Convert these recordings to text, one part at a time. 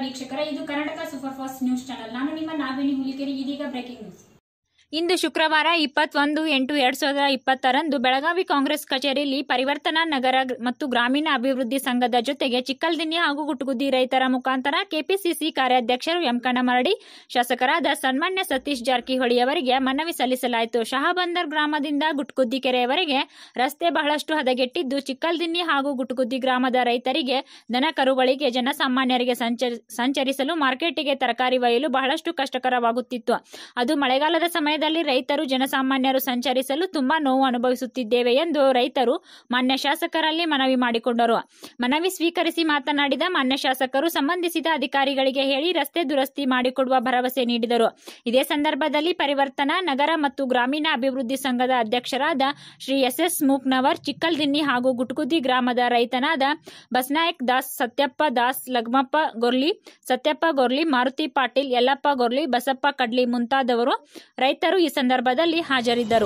ವೀಕ್ಷಕರೇ ಇದು Karnataka super fast news channel ನಾನು ನಿಮ್ಮ ನಾಗವೇಣಿ ಹುಲಿಕೆರೆ ಇದೀಗ ಬ್ರೇಕಿಂಗ್ ನ್ಯೂಸ್ ಇಂದು ಶುಕ್ರವಾರ ಇಪ್ಪತ್ತೊಂದು ಎಂಟು ಎರಡ್ ಸಾವಿರದ ಇಪ್ಪತ್ತರಂದು ಬೆಳಗಾವಿ ಕಾಂಗ್ರೆಸ್ ಕಚೇರಿಯಲ್ಲಿ ಪರಿವರ್ತನಾ ನಗರ ಮತ್ತು ಗ್ರಾಮೀಣ ಅಭಿವೃದ್ಧಿ ಸಂಘದ ಜೊತೆಗೆ ಚಿಕ್ಕಲ್ದಿನ್ನಿ ಹಾಗೂ ಗುಟುಗುದ್ದಿ ರೈತರ ಮುಖಾಂತರ ಕೆಪಿಸಿಸಿ ಕಾರ್ಯಾಧ್ಯಕ್ಷರು ಎಂ ಕಣ್ಣಮರಡಿ ಶಾಸಕರಾದ ಸನ್ಮಾನ್ಯ ಸತೀಶ್ ಜಾರಕಿಹೊಳಿ ಅವರಿಗೆ ಮನವಿ ಸಲ್ಲಿಸಲಾಯಿತು ಶಹಾಬಂದರ್ ಗ್ರಾಮದಿಂದ ಗುಟ್ಗುದ್ದಿ ಕೆರೆಯವರೆಗೆ ರಸ್ತೆ ಬಹಳಷ್ಟು ಹದಗೆಟ್ಟಿದ್ದು ಚಿಕ್ಕಲ್ದಿನ್ನಿ ಹಾಗೂ ಗುಟುಗುದ್ದಿ ಗ್ರಾಮದ ರೈತರಿಗೆ ದನ ಕರುಗಳಿಗೆ ಜನಸಾಮಾನ್ಯರಿಗೆ ಸಂಚರಿ- ಸಂಚರಿಸಲು ಮಾರ್ಕೆಟಿಗೆ ತರಕಾರಿ ಒಯ್ಯಲು ಬಹಳಷ್ಟು ಕಷ್ಟಕರವಾಗುತ್ತಿತ್ತು ಅದು ಮಳೆಗಾಲದ ಸಮಯದಲ್ಲಿ ರೈತರು ಜನಸಾಮಾನ್ಯರು ಸಂಚರಿಸಲು ತುಂಬಾ ನೋವು ಅನುಭವಿಸುತ್ತಿದ್ದೇವೆ ಎಂದು ರೈತರು ಮಾನ್ಯ ಶಾಸಕರಲ್ಲಿ ಮನವಿ ಮಾಡಿಕೊಂಡರು ಮನವಿ ಸ್ವೀಕರಿಸಿ ಮಾತನಾಡಿದ ಮಾನ್ಯ ಶಾಸಕರು ಸಂಬಂಧಿಸಿದ ಅಧಿಕಾರಿಗಳಿಗೆ ಹೇಳಿ ರಸ್ತೆ ದುರಸ್ತಿ ಮಾಡಿಕೊಡುವ ಭರವಸೆ ನೀಡಿದರು ಇದೇ ಸಂದರ್ಭದಲ್ಲಿ ಪರಿವರ್ತನಾ ನಗರ ಮತ್ತು ಗ್ರಾಮೀಣ ಅಭಿವೃದ್ಧಿ ಸಂಘದ ಅಧ್ಯಕ್ಷರಾದ ಶ್ರೀ ಎಸ್ ಎಸ್ ಮೂಕ್ನವರ್ ಚಿಕ್ಕಲ್ದಿನ್ನಿ ಹಾಗೂ ಗುಟ್ಗುದ್ದಿ ಗ್ರಾಮದ ರೈತನಾದ ಬಸ್ನಾಯಕ್ ದಾಸ್ ಸತ್ಯಪ್ಪ ದಾಸ್ ಲಗ್ಮಪ್ಪ ಗೊರ್ಲಿ ಸತ್ಯಪ್ಪ ಗೊರ್ಲಿ ಮಾರುತಿ ಪಾಟೀಲ್ ಯಲ್ಲಪ್ಪ ಗೊರ್ಲಿ ಬಸಪ್ಪ ಕಡ್ಲಿ ಮುಂತಾದವರು ರೈತರು ಈ ಸಂದರ್ಭದಲ್ಲಿ ಹಾಜರಿದ್ದರು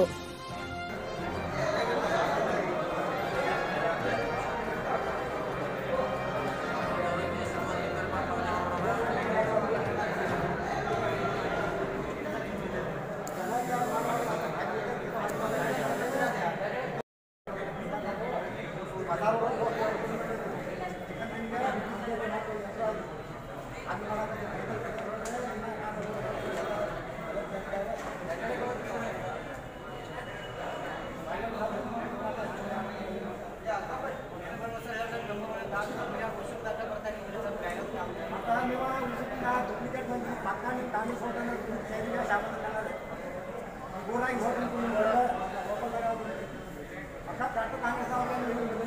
आता ट्रॅक्टर काँग्रेस